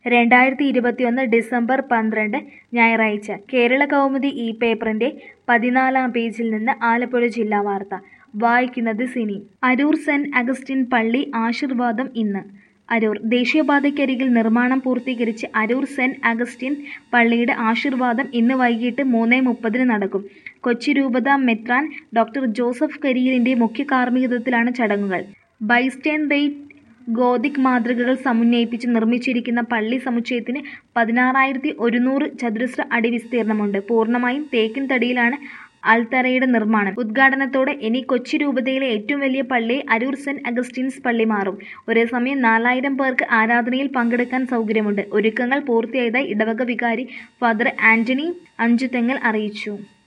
രണ്ടായിരത്തി ഇരുപത്തിയൊന്ന് ഡിസംബർ പന്ത്രണ്ട് ഞായറാഴ്ച കേരള കൗമുദി ഈ പേപ്പറിന്റെ പതിനാലാം പേജിൽ നിന്ന് ആലപ്പുഴ ജില്ലാ വാർത്ത വായിക്കുന്നത് സിനി അരൂർ സെന്റ് അഗസ്റ്റിൻ പള്ളി ആശീർവാദം ഇന്ന് അരൂർ ദേശീയപാതയ്ക്കരികിൽ നിർമ്മാണം പൂർത്തീകരിച്ച് അരൂർ സെന്റ് അഗസ്റ്റിൻ പള്ളിയുടെ ആശീർവാദം ഇന്ന് വൈകിട്ട് മൂന്ന് മുപ്പതിന് നടക്കും കൊച്ചി രൂപത മെത്രാൻ ഡോക്ടർ ജോസഫ് കരിയിലിന്റെ മുഖ്യ കാർമ്മികത്വത്തിലാണ് ചടങ്ങുകൾ ബൈസ്റ്റേൺ റേറ്റ് ഗോതിക് മാതൃകകൾ സമന്വയിപ്പിച്ച് നിർമ്മിച്ചിരിക്കുന്ന പള്ളി സമുച്ചയത്തിന് പതിനാറായിരത്തി ഒരുന്നൂറ് ചതുരശ്ര അടി വിസ്തീർണമുണ്ട് പൂർണ്ണമായും തേക്കിൻ തടിയിലാണ് അൾത്തറയുടെ നിർമ്മാണം ഉദ്ഘാടനത്തോടെ ഇനി കൊച്ചി രൂപതയിലെ ഏറ്റവും വലിയ പള്ളി അരൂർ സെന്റ് അഗസ്റ്റീൻസ് പള്ളി മാറും ഒരേ സമയം നാലായിരം പേർക്ക് ആരാധനയിൽ പങ്കെടുക്കാൻ സൗകര്യമുണ്ട് ഒരുക്കങ്ങൾ പൂർത്തിയായതായി ഇടവക വികാരി ഫാദർ ആന്റണി അഞ്ചുതെങ്ങൽ അറിയിച്ചു